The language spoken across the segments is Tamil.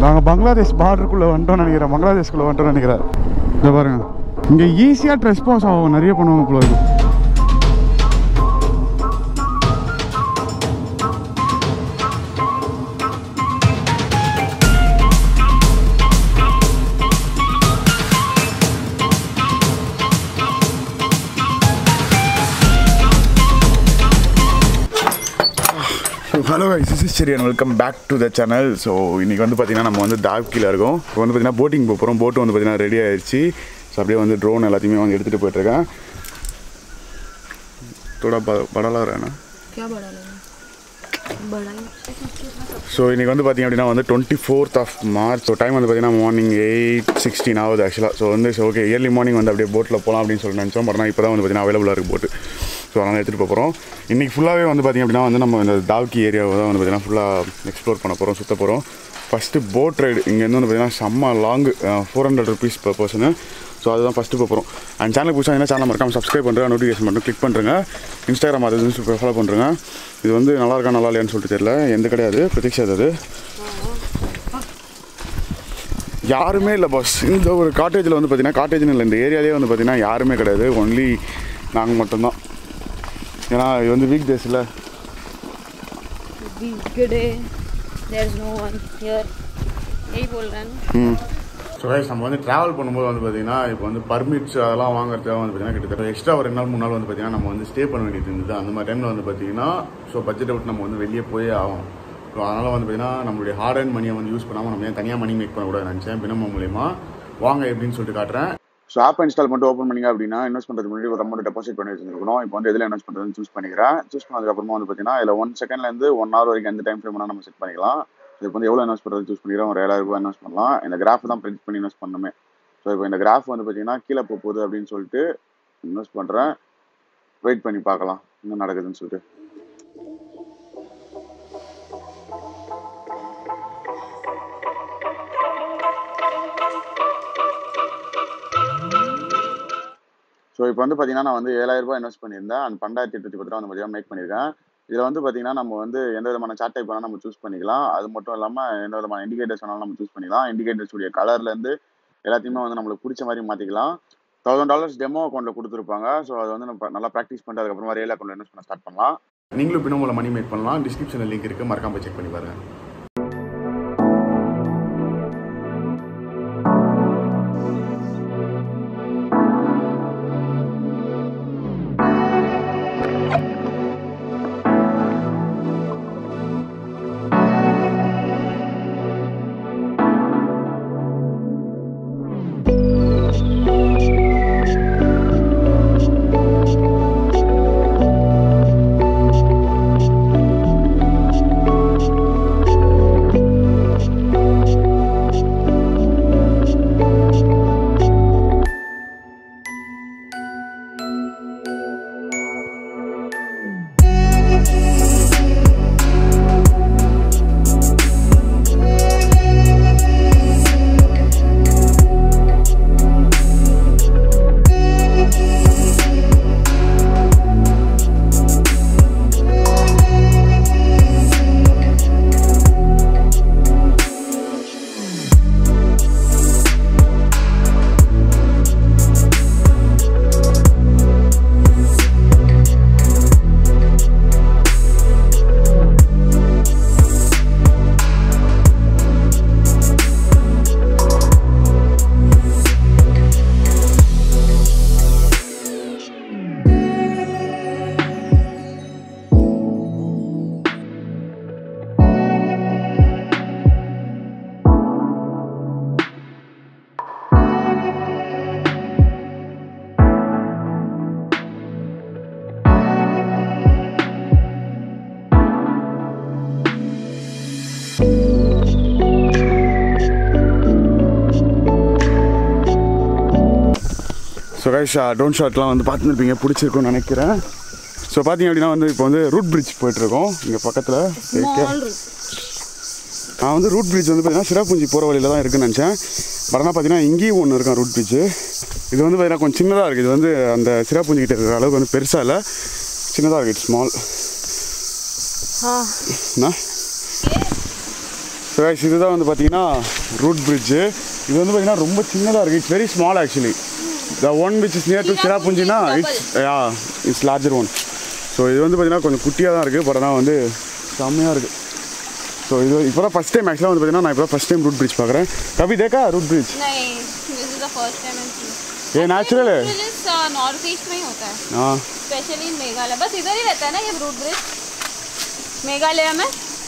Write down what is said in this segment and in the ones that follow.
நாங்கள் பங்களாதேஷ் பார்டருக்குள்ளே வந்துட்டோம்னு நினைக்கிறேன் பங்களாதேஷ்குள்ளே வந்துட்டோம்னு நினைக்கிறேன் இதை பாருங்க இங்கே ஈஸியாக ட்ரெஸ் பாஸ் ஆகும் நிறைய பண்ணுவாங்க போல இருக்கு ஹலோ திஸ் இஸ் சரி welcome back to the channel so இன்றைக்கி வந்து பார்த்திங்கன்னா நம்ம வந்து தாவ்கியில் இருக்கோம் இப்போ வந்து பார்த்திங்கன்னா போட்டிங் போக போகிறோம் போட்டு வந்து பார்த்திங்கன்னா ரெடி ஆயிடுச்சு ஸோ அப்படியே வந்து ட்ரோன் எல்லாத்தையுமே வந்து எடுத்துகிட்டு போயிட்டுருக்கேன் थोड़ा ब- बड़ा लग रहा है ना क्या बड़ा लगा बड़ा ही ஸோ இன்றைக்கி வந்து பார்த்திங்க அப்படின்னா வந்து twenty fourth of March so time வந்து பார்த்திங்கன்னா மார்னிங் எயிட் சிக்ஸ்டீன் ஆகுது ஆக்சுவலாக ஸோ வந்து ஓகே இயர்லி மார்னிங் வந்து அப்படியே போட்டில் போகலாம் அப்படின்னு சொல்லி நினச்சோம் பட் ஆனால் இப்போ தான் வந்து பார்த்திங்கன்னா அவைலபிளாக இருக்குது போட்டு ஸோ அதனால் எடுத்துகிட்டு போகிறோம் இன்றைக்கி ஃபுல்லாகவே வந்து பார்த்திங்க அப்படின்னா வந்து நம்ம இந்த தாவ்கி ஏரியாவை தான் வந்து பார்த்திங்கன்னா ஃபுல்லாக எக்ஸ்ப்ளோர் பண்ண போகிறோம் சுற்ற போகிறோம் ஃபஸ்ட்டு போட் ரைடு இங்கேருந்து வந்து பார்த்திங்கன்னா செம்ம long four hundred rupees per பர்சனு ஸோ அதுதான் ஃபஸ்ட்டு போக போகிறோம் அண்ட் சேனல் புதுசாக சேனல் மறக்காம சப்ஸ்கிரைப் பண்ணுறேன் நோட்டிஃபிகேஷன் மட்டும் கிளிக் பண்ணுறேங்க இன்ஸ்டாகிராம் அது ஃபாலோ பண்ணுறேங்க இது வந்து நல்லா இருக்கா நல்லா இல்லையான்னு சொல்லிட்டு தெரியல எந்த கிடையாது பிரதீக்ஷா அது யாருமே இல்லை பாஸ் இந்த ஒரு காட்டேஜில் வந்து பார்த்தீங்கன்னா காட்டேஜ்னு இல்லை இந்த ஏரியாலே வந்து பார்த்தீங்கன்னா யாருமே கிடையாது ஒன்லி நாங்கள் மட்டும்தான் ஏன்னா இது வந்து வீக் டேஸில் weekday there is no one here यही बोल रहे हैं ना ம் ஸோ கைஸ் நம்ம வந்து ட்ராவல் பண்ணும்போது வந்து பார்த்தீங்கன்னா இப்போ வந்து பர்மிட்ஸ் அதெல்லாம் வாங்குறதுக்காக வந்து பார்த்தீங்கன்னா கிட்டத்தட்ட எக்ஸ்ட்ரா ஒரு ரெண்டு நாள் மூணு நாள் வந்து பார்த்தீங்கன்னா நம்ம வந்து ஸ்டே பண்ண வேண்டியது இருந்தது அந்த மாதிரி டைமில் வந்து பார்த்தீங்கன்னா ஸோ பட்ஜெட்டை விட்டு நம்ம வந்து வெளியே போயே ஆகும் ஸோ அதனால் வந்து பார்த்தீங்கன்னா நம்மளுடைய ஹார்ட் அண்ட் மணியை வந்து யூஸ் பண்ணாமல் நம்ம ஏன் தனியாக மணி மேக் பண்ணக்கூடாது நினச்சேன் பினமோ மூலயமா வாங்க எப்படின்னு சொல்லிட்டு காட்டுறேன் ஸோ ஆப் இன்ஸ்டால் மட்டும் ஓப்பன் பண்ணிங்க அப்படின்னா இன்வெஸ்ட் பண்ணுறதுக்கு முன்னாடி ஒரு அமௌண்ட் டெபாசிட் பண்ணி வச்சிருக்கணும் இப்போ வந்து எதில் இன்வெஸ்ட் பண்ணுறதுன்னு சூஸ் பண்ணிக்கிறேன் சூஸ் பண்ணதுக்கப்புறமா வந்து பார்த்தீங்கன்னா இதில் ஒன் செகண்ட்லேருந்து ஒன் ஹவர் வரைக்கும் எந்த டைம் ஃப்ரேம் நம்ம செட் பண்ணிக்கலாம் இதுக்கு வந்து எவ்வளோ இன்வெஸ்ட் பண்ணுறது சூஸ் பண்ணிக்கிறோம் ஒரு ஏழாயிரம் ரூபாய் இன்வெஸ்ட் பண்ணலாம் இந்த கிராஃப் தான் ப்ரிண்ட் பண்ணி இன்வெஸ்ட் பண்ணணுமே ஸோ இப்போ இந்த கிராஃப் வந்து பார்த்தீங்கன்னா கீழே போக போகுது அப்படின்னு சொல்லிட்டு இன்வெஸ்ட் பண்ணுறேன் வெயிட் பண்ணி பார்க்கலாம் என்ன நடக்குதுன்னு சொல்லிட்டு ஸோ இப்போ வந்து பார்த்தீங்கன்னா நான் வந்து ஏழாயிரம் ரூபாய் இன்வெஸ்ட் பண்ணியிருந்தேன் அந்த பன்னெண்டாயிரத்தி எட்நூத்தி பத்து ரூபா வந்து பார்த்தீங்கன்னா மேக் பண்ணியிருக்கேன் இதில் வந்து பார்த்தீங்கன்னா நம்ம வந்து எந்த விதமான சார்ட் டைப் வேணால் நம்ம சூஸ் பண்ணிக்கலாம் அது மட்டும் இல்லாமல் எந்த விதமான இண்டிகேட்டர்ஸ் வேணாலும் நம்ம சூஸ் பண்ணிக்கலாம் இண்டிகேட்டர்ஸ் உடைய கலர்லேருந்து எல்லாத்தையுமே வந்து நம்மளுக்கு பிடிச்ச மாதிரி மாற்றிக்கலாம் தௌசண்ட் டாலர்ஸ் டெமோ அக்கௌண்ட்டில் கொடுத்துருப்பாங்க ஸோ அது வந்து நம்ம நல்லா ப்ராக்டிஸ் பண்ணிட்டு அதுக்கப்புறமா ரியல் அக்கௌண்ட்டில் இன்வெஸ்ட் பண்ண ஸ்டார்ட் பண்ணலாம் நீங்களும் பின்னோமில் மணி மேக் பண்ணலாம் டிஸ்கிரிப்ஷனில் லிங்க் இருக்குது மறக்காம போய் செக் பண்ணி பாருங்க ஸோ கைஸ் ட்ரோன் ஷாட்லாம் வந்து பார்த்துருப்பீங்க பிடிச்சிருக்கும்னு நினைக்கிறேன் ஸோ பார்த்தீங்க அப்படின்னா வந்து இப்போ வந்து ரூட் பிரிட்ஜ் போயிட்டுருக்கோம் இங்கே பக்கத்தில் स्मॉल रूम நான் வந்து ரூட் பிரிட்ஜ் வந்து பார்த்தீங்கன்னா சிறப்புஞ்சி போகிற வழியில் தான் இருக்குன்னு நினச்சேன் பட் ஆனால் பார்த்தீங்கன்னா இங்கேயும் ஒன்று இருக்கும் ரூட் பிரிட்ஜு இது வந்து பார்த்தீங்கன்னா கொஞ்சம் சின்னதாக இருக்குது இது வந்து அந்த சிறப்புஞ்சி கிட்ட இருக்கிற அளவுக்கு வந்து பெருசாக இல்லை சின்னதாக இருக்குது ஸ்மால் हाँ என்ன ஸோ guys இதுதான் வந்து பார்த்தீங்கன்னா ரூட் பிரிட்ஜு இது வந்து பார்த்தீங்கன்னா ரொம்ப சின்னதாக இருக்குது it's very small actually the one which is near to சிராப்புஞ்சினா it's yeah it's larger one so இது வந்து பார்த்தீங்கன்னா கொஞ்சம் குட்டியாக தான் இருக்குது பட் ஆனால் வந்து செம்மையாக இருக்குது ஸோ இது இப்போ தான் ஃபஸ்ட் டைம் ஆக்சுவலாக வந்து பார்த்தீங்கன்னா நான் இப்போ ஃபஸ்ட் டைம் ரூட் பிரிட்ஜ் பார்க்குறேன் கவி देखा रूट ब्रिज नहीं this is the first time I see ये नेचुरल है नॉर्थ ईस्ट में ही होता है हाँ स्पेशली इन मेघालय बस इधर ही रहता है ना ये रूट ब्रिज मेघालय में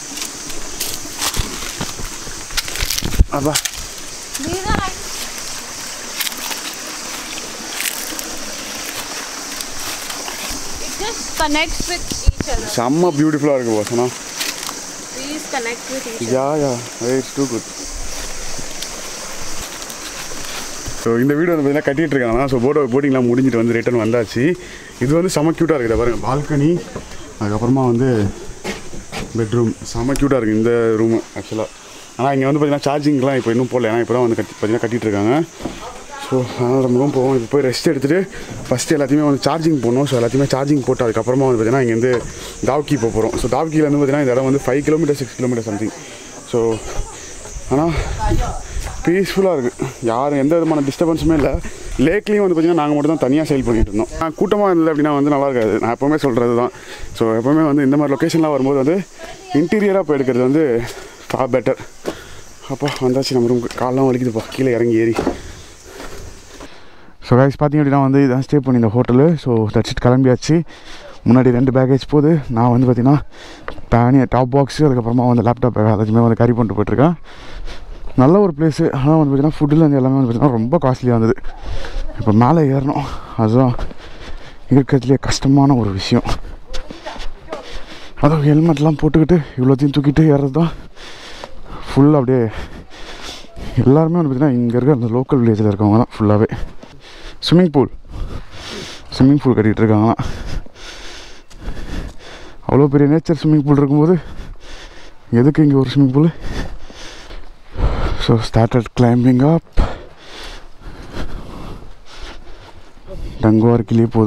अब These are like it just connects with each other. செம்ம பியூட்டிஃபுல்லாக இருக்குது பாஸ் ஆனால் These connect with each other. Yeah yeah it's too good so இந்த வீடு வந்து பார்த்தீங்கன்னா கட்டிட்டு இருக்காங்க ஸோ போட்டோ போட்டிங்லாம் முடிஞ்சிட்டு வந்து ரிட்டர்ன் வந்தாச்சு இது வந்து செம க்யூட்டாக இருக்குது பாருங்க பால்கனி அதுக்கப்புறமா வந்து பெட்ரூம் செம க்யூட்டாக இருக்குது இந்த ரூமு ஆக்சுவலாக ஆனால் இங்கே வந்து பார்த்தீங்கன்னா சார்ஜிங்லாம் இப்போ இன்னும் போடல ஏன்னா இப்போ தான் வந்து கட்டி பார்த்தீங்கன்னா கட்டிட்டு இருக்காங்க ஸோ அதனால் நம்ம ரூம் போவோம் இப்போ போய் ரெஸ்ட் எடுத்துகிட்டு ஃபஸ்ட்டு எல்லாத்தையுமே வந்து சார்ஜிங் போடணும் ஸோ எல்லாத்தையுமே சார்ஜிங் போட்டு அதுக்கப்புறமா வந்து பார்த்தீங்கன்னா இங்கேருந்து தாவ்கி போக போகிறோம் ஸோ தாவ்கிலேருந்து பார்த்தீங்கன்னா இந்த இடம் வந்து five kilometre six kilometre something so ஆனால் பீஸ்ஃபுல்லாக இருக்குது யாரும் எந்த விதமான டிஸ்டர்பன்ஸுமே இல்லை லேக்லேயும் வந்து பார்த்திங்கன்னா நாங்கள் மட்டும் தான் தனியாக செயல் பண்ணிட்டு இருந்தோம் நான் கூட்டமாக இருந்தது அப்படின்னா வந்து நல்லா இருக்காது நான் எப்போவுமே சொல்கிறது தான் ஸோ எப்போவுமே வந்து இந்த மாதிரி லொக்கேஷன்லாம் வரும்போது வந்து இன்டீரியராக போய் எடுக்கிறது வந்து ஃபா பெட்டர் அப்பா வந்தாச்சு நம்ம ரூம் காலெலாம் வலிக்குதுப்பா கீழே இறங்கி ஏறி ஸோ கைஸ் பார்த்தீங்க அப்படின்னா வந்து இதான் ஸ்டே பண்ணி இந்த ஹோட்டலு ஸோ தட்ஸ் இட் கிளம்பியாச்சு முன்னாடி ரெண்டு பேக்கேஜ் போகுது நான் வந்து பார்த்தீங்கன்னா பேனிய டாப் பாக்ஸு அதுக்கப்புறமா வந்து லேப்டாப் எல்லாத்தையுமே வந்து கேரி பண்ணிட்டு போயிட்டுருக்கேன் நல்ல ஒரு பிளேஸு ஆனால் வந்து பார்த்தீங்கன்னா ஃபுட்டில் வந்து எல்லாமே வந்து பார்த்தீங்கன்னா ரொம்ப காஸ்ட்லியாக இருந்தது இப்போ மேலே ஏறணும் அதுதான் இருக்கிறதுலே கஷ்டமான ஒரு விஷயம் அதுவும் ஹெல்மெட்லாம் போட்டுக்கிட்டு இவ்வளோத்தையும் தூக்கிட்டு ஏறது தான் ஃபுல் அப்படியே எல்லாருமே வந்து பார்த்தீங்கன்னா இங்கே இருக்க அந்த லோக்கல் வில்லேஜில் இருக்கவங்க தான் ஃபுல்லாகவே ஸ்விம்மிங் பூல் ஸ்விம்மிங் பூல் கட்டிகிட்டு இருக்காங்களாம் அவ்வளோ பெரிய நேச்சர் ஸ்விம்மிங் பூல் இருக்கும்போது எதுக்கு இங்கே ஒரு swimming pool so started climbing up டங்குவார்க்கிலேயே போகுது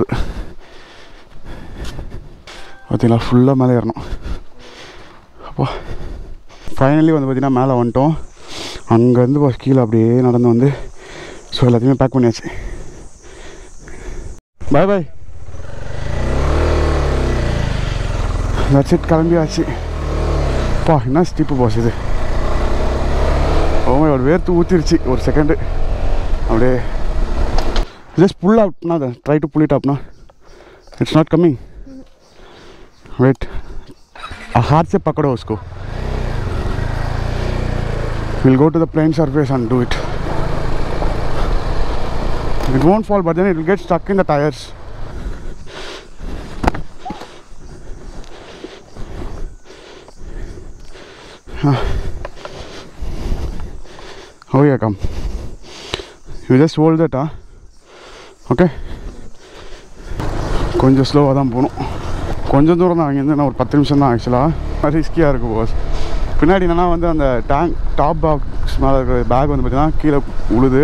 பார்த்தீங்களா ஃபுல்லாக மேலே ஏறணும் அப்பா ஃபைனலி வந்து பார்த்திங்கன்னா மேலே வந்துட்டோம் அங்கேருந்து பஸ் கீழே அப்படியே நடந்து வந்து ஸோ எல்லாத்தையுமே பேக் பண்ணியாச்சு பாய் பாய் தட்ஸ் இட் கிளம்பியாச்சு பா என்ன ஸ்டீப்பு பாஸ் இது ஓ வேர்த்து ஊற்றிருச்சு ஒரு செகண்டு அப்படியே ஜஸ்ட் புல் அவுட்னா அதை ட்ரை டு புல் இட் அப்னா इट्स नॉट कमिंग वेट हाथ से पकड़ो उसको we'll go to the plain surface and do it it won't fall but then it will get stuck in the tires Ah. oh yeah come you just hold that ah okay கொஞ்சம் ஸ்லோவாக தான் போகணும் கொஞ்சம் தூரம் தான் அங்கேருந்து நான் ஒரு பத்து நிமிஷம் தான் ஆக்சுவலாக ரிஸ்கியாக இருக்குது போஸ் பின்னாடி என்னன்னா வந்து அந்த டேங்க் டாப் பாக்ஸ் மேலே இருக்கிற பேக் வந்து பார்த்தீங்கன்னா கீழே உழுது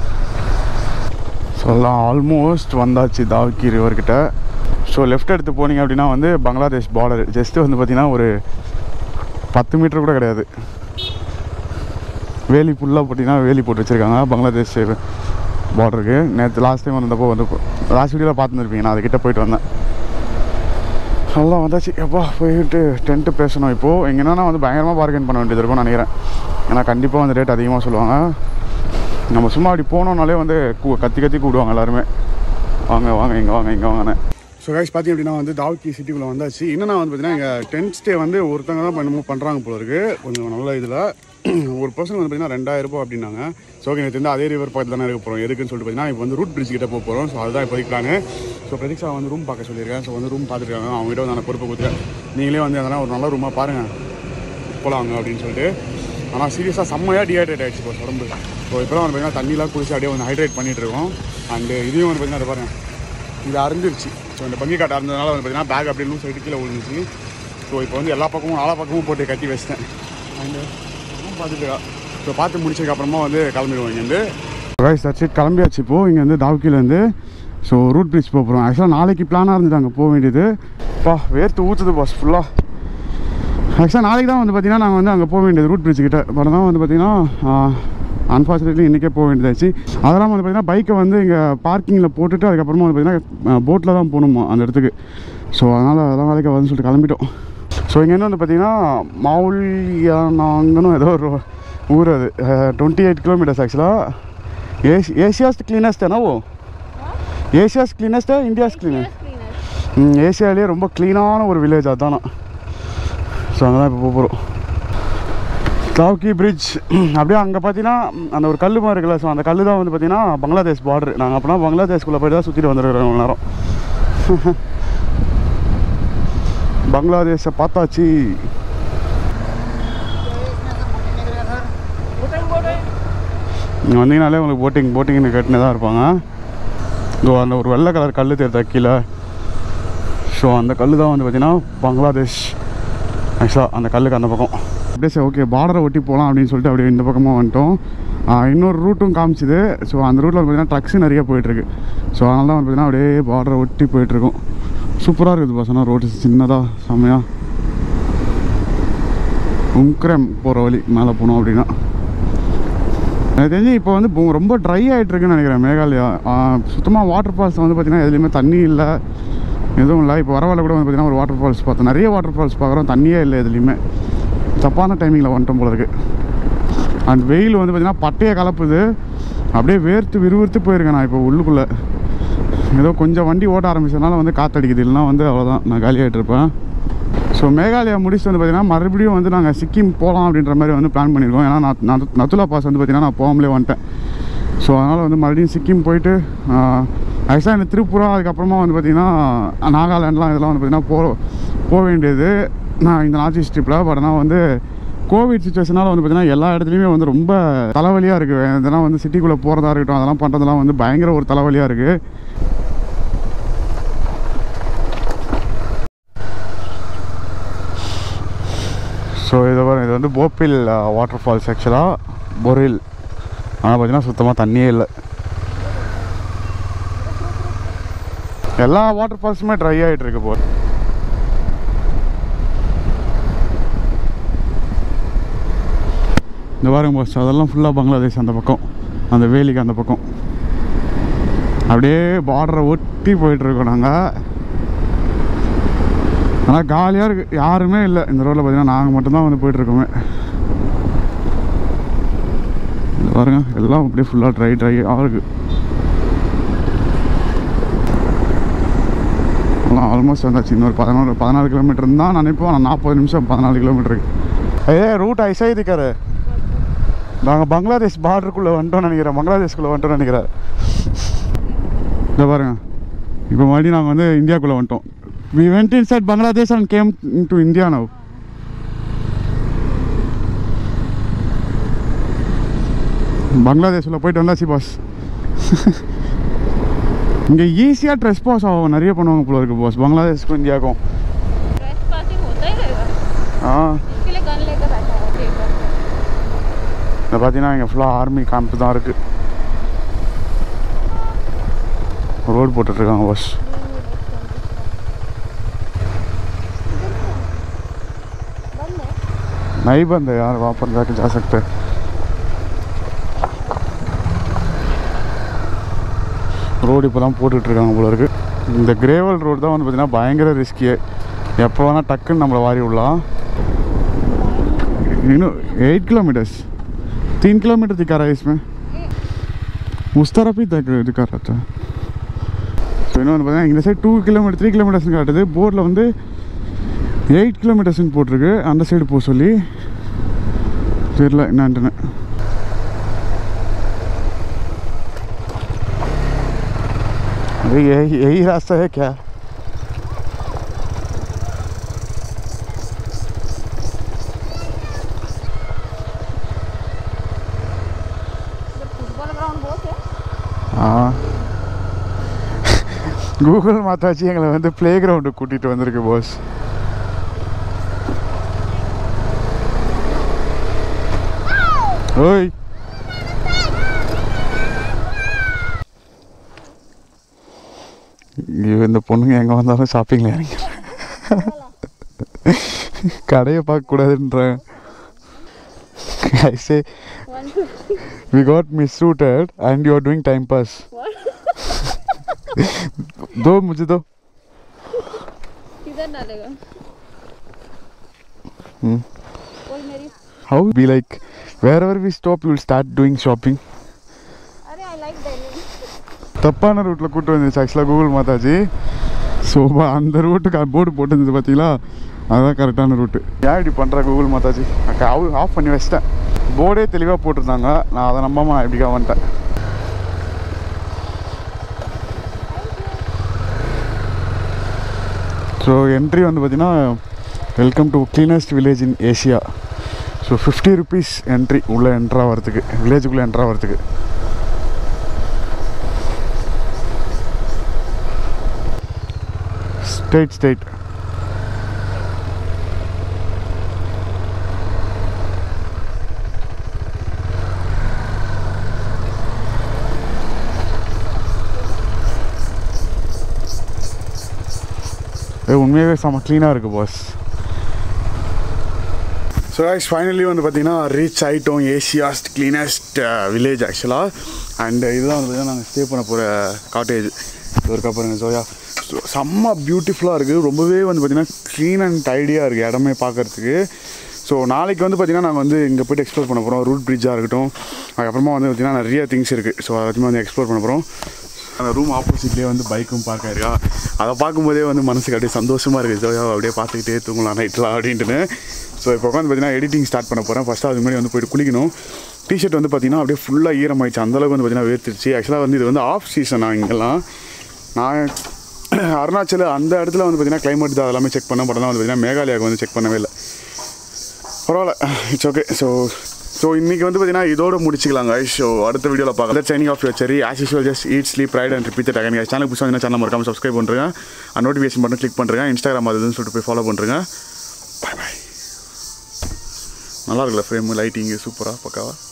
ஸோ எல்லாம் ஆல்மோஸ்ட் வந்தாச்சு தாவ்கி ரிவர்கிட்ட ஸோ லெஃப்ட் எடுத்து போனீங்க அப்படின்னா வந்து பங்களாதேஷ் பார்டர் ஜஸ்ட்டு வந்து பார்த்தீங்கன்னா ஒரு பத்து மீட்டர் கூட கிடையாது வேலி ஃபுல்லாக போட்டிங்கன்னா வேலி போட்டு வச்சுருக்காங்க பங்களாதேஷ் பார்டருக்கு நேற்று லாஸ்ட் டைம் வந்தப்போ வந்து லாஸ்ட் வீடியோவில் பார்த்துருப்பீங்க நான் அதுக்கிட்ட போயிட்டு வந்தேன் நல்லா வந்தாச்சு எப்பா போயிட்டு டென்ட்டு பேசணும் இப்போது எங்கன்னா வந்து பயங்கரமாக பார்கெயின் பண்ண வேண்டியது இருக்கும்னு நினைக்கிறேன் ஏன்னா கண்டிப்பாக வந்து ரேட் அதிகமாக சொல்லுவாங்க நம்ம சும்மா அப்படி போனோம்னாலே வந்து கூ கத்தி கத்தி கூடுவாங்க எல்லாருமே வாங்க வாங்க இங்கே வாங்க இங்கே வாங்கன்னு ஸோ கைஸ் பார்த்தீங்க அப்படின்னா வந்து தாவ்கி சிட்டிக்குள்ளே வந்தாச்சு என்னன்னா வந்து பார்த்தீங்கன்னா இங்கே டென்ட் ஸ்டே வந்து ஒருத்தங்க தான் என்னமோ பண்ணுறாங்க போல இருக்கு கொஞ்சம் நல்ல இதில் ஒரு பர்சன் வந்து பார்த்தீங்கன்னா ரெண்டாயிரம் ரூபாய் அப்படின்னாங்க ஸோ ஓகே எனக்கு தெரிஞ்சு அதே ரிவர் பக்கத்தில் தானே இருக்க போகிறோம் எதுக்குன்னு சொல்லிட்டு பார்த்தீங்கன்னா இப்போ வந்து ரூட் பிரிட்ஜ் கிட்ட போக போகிறோம் ஸோ அதுதான் இப்போதைக்கு பிளானு ஸோ பிரதீக்ஷா வந்து ரூம் பார்க்க சொல்லியிருக்கேன் ஸோ வந்து ரூம் பார்த்துருக்காங்க அவங்ககிட்ட வந்து நான் பொறுப்பு கொடுத்துருக்கேன் நீங்களே வந்து அதெல்லாம் ஒரு நல்ல ரூமாக பாருங்கள் போகலாங்க அப்படின்னு சொல்லிட்டு ஆனால் சீரியஸாக செம்மையாக டீஹைட்ரேட் ஆகிடுச்சு இப்போ உடம்பு ஸோ இப்போ வந்து பார்த்தீங்கன்னா தண்ணிலாம் குடிச்சு அப்படியே வந்து ஹைட்ரேட் பண்ணிட்டு இருக்கோம் அண்டு இதையும் வந்து பார்த்தீங்கன்னா இதை பாருங்க இது அரைஞ்சிருச்சு ஸோ இந்த பங்கி காட்டை அரைஞ்சதுனால வந்து பார்த்தீங்கன்னா பேக் அப்படியே லூஸ் ஆகிட்டு கீழே விழுந்துச்சு ஸோ இப்போ வந்து எல்லா பக்கமும் நாலா பக்கமும் போட்டு கட்டி வச்சிட்டேன் அண்டு பார்த்துட்டு இருக்கா ஸோ பார்த்து முடிச்சதுக்கு அப்புறமா வந்து கிளம்பிடுவோம் இங்கேருந்து ரைஸ் தட்ஸ் இட் கிளம்பியாச்சு இப்போது இங்கே வந்து தாவ்கிலேருந்து ஸோ ரூட் பிரிட்ஜ் போக போகிறோம் ஆக்சுவலாக நாளைக்கு பிளானாக இருந்தது அங்கே போக வேண்டியது பா வேர்த்து ஊற்றுது பாஸ் ஃபுல்லாக ஆக்சுவலாக நாளைக்கு தான் வந்து பார்த்தீங்கன்னா நாங்கள் வந்து அங்கே போக வேண்டியது ரூட் பிரிட்ஜ் கிட்ட பட் தான் வந்து பார்த்தீங்கன்னா அன்ஃபார்ச்சுனேட்லி இன்றைக்கே போக வேண்டியதாச்சு அதெல்லாம் வந்து பார்த்தீங்கன்னா பைக்கை வந்து இங்கே பார்க்கிங்கில் போட்டுட்டு அதுக்கப்புறமா வந்து பார்த்தீங்கன்னா போட்டில் தான் போகணுமா அந்த இடத்துக்கு ஸோ அதனால் அதெல்லாம் வேலைக்கு வந்து சொல்லிட்டு கிளம்பிட்டோம் ஸோ இங்கேருந்து வந்து பார்த்தீங்கன்னா மவுலியானாங்கன்னு ஏதோ ஒரு ஊர் அது டுவெண்ட்டி எயிட் கிலோமீட்டர்ஸ் ஆக்சுவலாக ஏசி ஏசியாஸ் கிளீனஸ்ட் என்னவோ ஏசியாஸ் கிளீனஸ்ட்டா இந்தியாஸ் கிளீனஸ்ட் ம், ஏசியாவிலேயே ரொம்ப க்ளீனான ஒரு வில்லேஜ் அதானா ஸோ அங்கே தான் இப்போ போக போகிறோம் தாவ்கி பிரிட்ஜ் அப்படியே அங்கே பார்த்தீங்கன்னா அந்த ஒரு கல் மாதிரி இருக்குல்ல ஸோ அந்த கல் தான் வந்து பார்த்தீங்கன்னா பங்களாதேஷ் பார்டர் நாங்கள் அப்போனா பங்களாதேஷ்குள்ளே போய் தான் சுற்றிட்டு வந்துருக்கிறோம் இவ்வளோ நேரம் பங்களாதேஷை பார்த்தாச்சு இங்கே வந்தீங்கனாலே உங்களுக்கு போட்டிங் போட்டிங்னு கேட்டுனே தான் இருப்பாங்க இதோ அந்த ஒரு வெள்ளை கலர் கல் தெரியுதா கீழே ஸோ அந்த கல் தான் வந்து பார்த்தீங்கன்னா பங்களாதேஷ் ஆக்சுவலாக அந்த கல்லுக்கு அந்த பக்கம் அப்படியே சரி ஓகே பார்டரை ஒட்டி போகலாம் அப்படின்னு சொல்லிட்டு அப்படியே இந்த பக்கமாக வந்துட்டோம் ஆஹ் இன்னொரு ரூட்டும் காமிச்சுது ஸோ அந்த ரூட்டில் பார்த்தீங்கன்னா ட்ரக்ஸு நிறைய போயிட்டுருக்கு ஸோ அதனால தான் வந்து பார்த்தீங்கன்னா அப்படியே பார்டரை ஒட்டி போயிட்டுருக்கோம் சூப்பராக இருக்குது பசங்க ரோடு சின்னதாக செம்மையாக உம்க்ரம் போகிற வழி மேலே போனோம் அப்படின்னா எனக்கு தெரிஞ்சு இப்போ வந்து பூ- ரொம்ப ட்ரை ஆகிட்டு இருக்குன்னு நினைக்கிறேன் மேகாலயா சுத்தமாக வாட்டர் ஃபால்ஸ் வந்து பார்த்திங்கன்னா எதுலேயுமே தண்ணி இல்லை எதுவும் இல்லை இப்போ வரவழ கூட வந்து பார்த்திங்கன்னா ஒரு வாட்டர் ஃபால்ஸ் பார்த்தோம் நிறைய வாட்டர் ஃபால்ஸ் பார்க்குறோம் தண்ணியே இல்லை எதுலேயுமே தப்பான டைமிங்கில் வந்துட்டோம் போல இருக்கு அண்ட் வெயில் வந்து பார்த்திங்கன்னா பட்டையை கலப்புது அப்படியே வேர்த்து விறுவிறுத்து போயிருக்கேன் நான் இப்போ உள்ளுக்குள்ளே ஏதோ கொஞ்சம் வண்டி ஓட்ட ஆரம்பிச்சதுனால வந்து காற்றடிக்குது இல்லைனா வந்து அவ்வளோதான் நான் காலியாகிட்டு இருப்பேன் ஸோ மேகாலயா முடிச்சுட்டு வந்து பார்த்தீங்கன்னா மறுபடியும் வந்து நாங்கள் சிக்கிம் போகலாம் அப்படின்ற மாதிரி வந்து பிளான் பண்ணியிருக்கோம் ஏன்னா நான் நான் நத்துலா பாஸ் வந்து பார்த்தீங்கன்னா நான் போகாமலே வந்துட்டேன் ஸோ அதனால் வந்து மறுபடியும் சிக்கிம் போயிட்டு ஆக்சுவலாக இந்த திரிபுரா அதுக்கப்புறமா வந்து பார்த்திங்கன்னா நாகாலாண்ட்லாம் இதெல்லாம் வந்து பார்த்திங்கன்னா போ போக வேண்டியது நான் இந்த நார்த் ஈஸ்ட் ட்ரிப்பில் பட் ஆனால் வந்து கோவிட் சுச்சுவேஷனால் வந்து பார்த்திங்கன்னா எல்லா இடத்துலையுமே வந்து ரொம்ப தலைவலியாக இருக்குது இதெல்லாம் வந்து சிட்டிக்குள்ளே போகிறதா இருக்கட்டும் அதெல்லாம் பண்ணுறதெல்லாம் வந்து பயங்கர ஒரு தலைவலியாக இருக்குது ஸோ இது வரும் இது வந்து போப்பில் வாட்டர் ஃபால்ஸ் ஆக்சுவலாக பொரில் ஆனால் பார்த்தீங்கன்னா சுத்தமாக தண்ணியே இல்லை எல்லா வாட்டர் ஃபால்ஸுமே ட்ரை ஆகிட்டு இருக்கு போ இந்த பாருங்க போஸ் அதெல்லாம் ஃபுல்லாக பங்களாதேஷ் அந்த பக்கம் அந்த வேலிக்கு அந்த பக்கம் அப்படியே பார்டரை ஒட்டி போயிட்டுருக்கோம் நாங்கள் ஆனால் காலியாக இருக்குது யாருமே இல்லை இந்த ரோட்டில் பார்த்தீங்கன்னா நாங்கள் மட்டும்தான் வந்து போயிட்டுருக்கோமே இது பாருங்க எல்லாம் அப்படியே ஃபுல்லாக ட்ரை ட்ரை இருக்குது எல்லாம் ஆல்மோஸ்ட் வந்தாச்சு இன்னொரு பதினோரு பதினாலு கிலோமீட்டர் இருந்தால் நினைப்போம் நான் நாற்பது நிமிஷம் பதினாலு கிலோமீட்டருக்கு ஏ ரூட் ஐசா இதுக்காரு நாங்கள் பங்களாதேஷ் பார்டருக்குள்ளே வந்துட்டோம்னு நினைக்கிறேன் பங்களாதேஷ்குள்ளே வந்துட்டோம்னு நினைக்கிறேன் இதை பாருங்க இப்போ மறுபடியும் நாங்கள் வந்து இந்தியாக்குள்ளே வந்துட்டோம் we went inside Bangladesh and came into India now. பங்களாதேஷில் போயிட்டு வந்தாச்சு பாஸ் இங்கே ஈஸியாக ட்ரெஸ் பாஸ் ஆகும் நிறைய பண்ணுவாங்க போல இருக்கு பாஸ் பங்களாதேஷ்க்கும் இந்தியாவுக்கும் ट्रेसपासिंग होता ही रहेगा ஆ इसके लिए गन लेकर बैठा है पेपर இதை பார்த்தீங்கன்னா இங்கே ஃபுல்லாக ஆர்மி கேம்ப் தான் இருக்குது ரோடு போட்டுட்ருக்காங்க பாஸ் बंद है नहीं बंद है यार वहाँ पर जाके जा सकते हैं ரோடு இப்போ தான் போட்டுட்ருக்காங்க போல இருக்கு இந்த கிரேவல் ரோடு தான் வந்து பார்த்தீங்கன்னா பயங்கர ரிஸ்கியே எப்போ வேணால் டக்குன்னு நம்மளை வாரி விடலாம் இன்னும் एट किलोमीटर्स तीन किलोमीटर दिखा रहा है इसमें उस तरफ ही तक दिखा रहा था ஸோ இன்னும் வந்து பார்த்தீங்கன்னா இந்த சைடு டூ கிலோமீட்டர் த்ரீ கிலோமீட்டர்ஸ்னு காட்டுது போர்டில் வந்து எயிட் கிலோமீட்டர்ஸ்னு போட்டிருக்கு அந்த சைடு போக சொல்லி தெரியல என்னான்ட்டுன்னு अरे यही यही रास्ता है क्या फुटबॉल ग्राउंड बहुत है ஆ கூகுள் மாத்தாச்சு எங்களை வந்து ப்ளே கிரவுண்டுக்கு கூட்டிகிட்டு வந்திருக்கு பாஸ் ஓய் ஐயோ, இந்த பொண்ணுங்க எங்கே வந்தாலும் ஷாப்பிங்கில் இறங்கிடுறேன் கடையை பார்க்கக்கூடாதுன்றேன் I say One we got misrouted and you are doing time pass. दो मुझे दो किधर डालेगा Hmm. कोई मेरी How be like wherever we stop you will start doing shopping. अरे आई लाइक डेनिम தப்பான ரூட்டில் கூட்டு வந்துச்சு ஆக்சுவலாக கூகுள் மாதாஜி ஸோ அந்த ரூட்டுக்கு போர்டு போட்டுருந்தது பார்த்தீங்களா அதுதான் கரெக்டான ரூட்டு ஏன் இப்படி பண்ணுற கூகுள் மாதாஜி அவு ஆஃப் பண்ணி வச்சிட்டேன் போர்டே தெளிவாக போட்டிருந்தாங்க நான் அதை நம்பாமல் நான் இப்படிக்கா வந்துட்டேன் ஸோ என்ட்ரி வந்து பார்த்தீங்கன்னா welcome to cleanest village in Asia so fifty rupees entry உள்ளே என்ட்ரா வரதுக்கு வில்லேஜுக்குள்ளே என்ட்ரா வரதுக்கு ஸ்டேட் ஸ்டேட் உண்மையாகவே செம்ம க்ளீனாக இருக்குது பாஸ் ஸோ guys ஃபைனலி வந்து பார்த்தீங்கன்னா ரீச் ஆகிட்டோம் ஏசியாஸ்ட் க்ளீனஸ்ட் வில்லேஜ் ஆக்சுவலாக அண்ட் இதுதான் வந்து பார்த்தீங்கன்னா நாங்கள் ஸ்டே பண்ண போகிற காட்டேஜ் இது இருக்கா பாருங்க ஜோயா So, செம்ம பியூட்டிஃபுல்லாக இருக்குது ரொம்பவே வந்து பார்த்தீங்கன்னா க்ளீன் அண்ட் டைடியாக இருக்குது இடமே பார்க்கறதுக்கு ஸோ நாளைக்கு வந்து பார்த்தீங்கன்னா நாங்கள் வந்து இங்கே போய்ட்டு எக்ஸ்ப்ளோர் பண்ண போகிறோம் ரூட் பிரிட்ஜாக இருக்கட்டும் அதுக்கப்புறமா வந்து பார்த்தீங்கன்னா நிறைய திங்ஸ் இருக்குது ஸோ அதை வந்து எக்ஸ்ப்ளோர் பண்ண போகிறோம் அந்த ரூம் ஆப்போசிட்லேயே வந்து பைக்கும் பார்க் ஆயிருக்கா அதை பார்க்கும்போதே வந்து மனசுக்கு அப்படியே சந்தோஷமாக இருக்குது ஜோயா அப்படியே பார்த்துக்கிட்டே தூங்கலாம் நைட்லாம் அப்படின்ட்டுன்னு ஸோ இப்போ உட்காந்து பார்த்தீங்கன்னா எடிட்டிங் ஸ்டார்ட் பண்ண போகிறேன் ஃபஸ்ட்டு அதுக்கு முன்னாடி வந்து போயிட்டு குளிக்கணும் டிஷர்ட் வந்து பார்த்தீங்கன்னா அப்படியே ஃபுல்லாக ஈரமாயிடுச்சு அந்தளவுக்கு வந்து பார்த்தீங்கன்னா வேர்த்துருச்சு ஆக்சுவலாக வந்து இது வந்து ஆஃப் சீசன் இங்கெல்லாம் நான் அருணாச்சல் அந்த இடத்துல வந்து பார்த்தீங்கன்னா கிளைமேட் தான் எல்லாமே செக் பண்ண படம் தான் வந்து பார்த்தீங்கன்னா மேகாலயாவுக்கு வந்து செக் பண்ணவே இல்லை பரவாயில்ல இட்ஸ் ஓகே ஸோ ஸோ இன்றைக்கி வந்து பார்த்தீங்கன்னா இதோட முடிச்சிக்கலாங்க ஸோ அடுத்த வீடியோவில் பார்க்கலாம் சைனிங் ஆஃப் யூர் சரி as usual just eat sleep ride and repeat again channel புதுசாக சேனல் மறக்காம சப்ஸ்கிரைப் பண்ணுறேங்க அண்ட் நோட்டிஃபிகேஷன் பட்டன் கிளிக் பண்ணுறேங்க இன்ஸ்டாகிராம் அதுன்னு சொல்லிட்டு போய் ஃபாலோ பண்ணுறேங்க பாய் பாய் நல்லா இருக்குல்ல ஃப்ரேமு லைட்டிங்கு சூப்பராக பக்காவா